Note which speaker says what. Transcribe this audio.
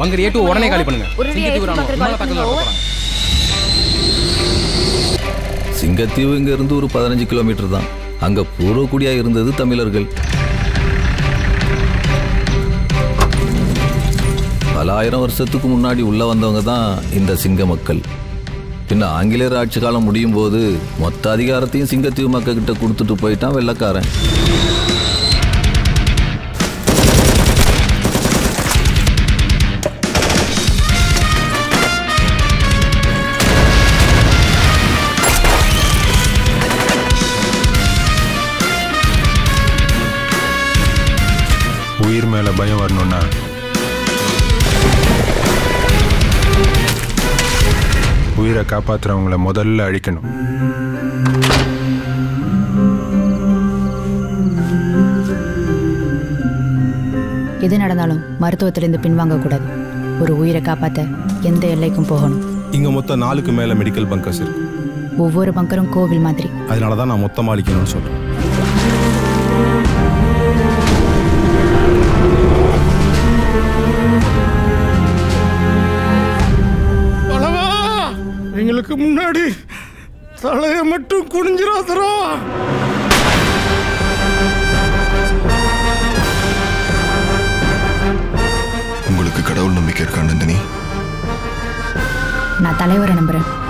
Speaker 1: பங்கர் ஏட்டு உடனே காலி பண்ணுங்க
Speaker 2: உடனடியா
Speaker 1: சிங்கத்தீவு
Speaker 2: ஏட்டு
Speaker 1: ராணுவம்
Speaker 2: பங்கர்
Speaker 1: விமான
Speaker 2: காலி
Speaker 1: தாக்குதல்
Speaker 2: பண்ணுங்க.
Speaker 1: நடத்த போறாங்க.
Speaker 3: சிங்கத்தீவு இங்க இருந்து ஒரு பதினஞ்சு கிலோமீட்டர் தான் அங்க பூர்வக்குடியா இருந்தது தமிழர்கள் பல ஆயிரம் வருஷத்துக்கு முன்னாடி உள்ள வந்தவங்க தான் இந்த சிங்க மக்கள் பின்ன ஆங்கிலேயர் ஆட்சி காலம் முடியும் போது மொத்த அதிகாரத்தையும் சிங்கத்தீவு மக்கள் கிட்ட கொடுத்துட்டு போயிட்டான் வெள்ளக்காரன்
Speaker 4: உயிர் மேல பயம் வரணும்னா உயிரை காப்பாத்துறவங்கள முதல்ல அழிக்கணும்
Speaker 2: எது நடந்தாலும் மருத்துவத்திலிருந்து பின்வாங்க கூடாது ஒரு உயிரை காப்பாத்த எந்த எல்லைக்கும் போகணும்
Speaker 5: இங்க மொத்தம் நாலுக்கு மேல மெடிக்கல் பங்கர்ஸ் இருக்கு
Speaker 2: ஒவ்வொரு பங்கரும் கோவில் மாதிரி
Speaker 5: அதனால தான் நான் மொத்தமா அழிக்கணும்னு சொல்றேன்
Speaker 6: பலவா எங்களுக்கு முன்னாடி தலைய மட்டும் குனிஞ்சிராதரா
Speaker 7: உங்களுக்கு கடவுள் நம்பிக்கை இருக்கா நந்தினி
Speaker 2: நான் தலைவரை நம்புறேன்